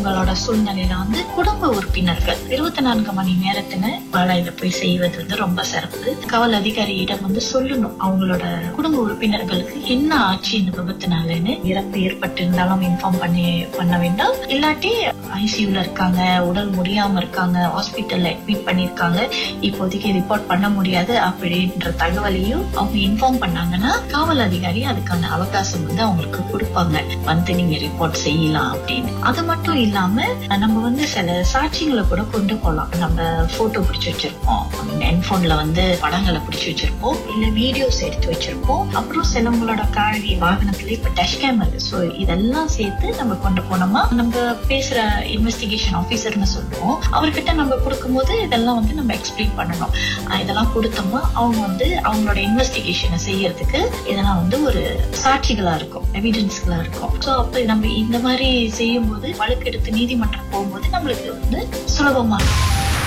அவங்களோட சூழ்நிலையில வந்து குடும்ப உறுப்பினர்கள் இருபத்தி நான்கு மணி நேரத்துல பாலாயில போய் செய்வது வந்து ரொம்ப சிறப்பு காவல் அதிகாரியிடம் வந்து சொல்லணும் அவங்களோட குடும்ப உறுப்பினர்களுக்கு என்ன ஆச்சு இந்த விபத்துனாலன்னு இறப்பு ஏற்பட்டு இருந்தாலும் இன்ஃபார்ம் பண்ணி பண்ண வேண்டாம் இல்லாட்டி ஐசியூல இருக்காங்க உடல் முடியாம இருக்காங்க ஹாஸ்பிட்டல்ல அட்மிட் பண்ணிருக்காங்க இப்போதைக்கு ரிப்போர்ட் பண்ண முடியாது அப்படின்ற தகவலையும் அவங்க இன்ஃபார்ம் பண்ணாங்கன்னா காவல் அதிகாரி அதுக்கான அவகாசம் வந்து அவங்களுக்கு கொடுப்பாங்க வந்து நீங்க ரிப்போர்ட் செய்யலாம் அப்படின்னு அது மட்டும் இல்லாம நம்ம வந்து சில சாட்சிகளை கூட கொண்டு போகலாம் நம்ம போட்டோ பிடிச்சு வச்சிருப்போம் ஹெட்போன்ல வந்து படங்களை பிடிச்சு வச்சிருப்போம் இல்ல வீடியோஸ் எடுத்து வச்சிருப்போம் அப்புறம் சிலவங்களோட காழி வாகனத்துல இப்ப டச் கேம் இருக்கு ஸோ இதெல்லாம் சேர்த்து நம்ம கொண்டு போனோமா நம்ம பேசுற இன்வெஸ்டிகேஷன் ஆபீசர்னு சொல்லுவோம் அவர்கிட்ட நம்ம கொடுக்கும்போது இதெல்லாம் வந்து நம்ம எக்ஸ்பிளைன் பண்ணணும் ஆஹ் இதெல்லாம் கொடுத்தோமா அவங்க வந்து அவங்களோட இன்வெஸ்டிகேஷனை செய்யறதுக்கு இதெல்லாம் வந்து ஒரு சாட்சிகளா இருக்கும் எவிடன்ஸ்களா இருக்கும் ஸோ அப்ப நம்ம இந்த மாதிரி செய்யும்போது வழக்கு எடுத்து நீதிமன்றம் போகும்போது நம்மளுக்கு வந்து சுலபமா இருக்கும்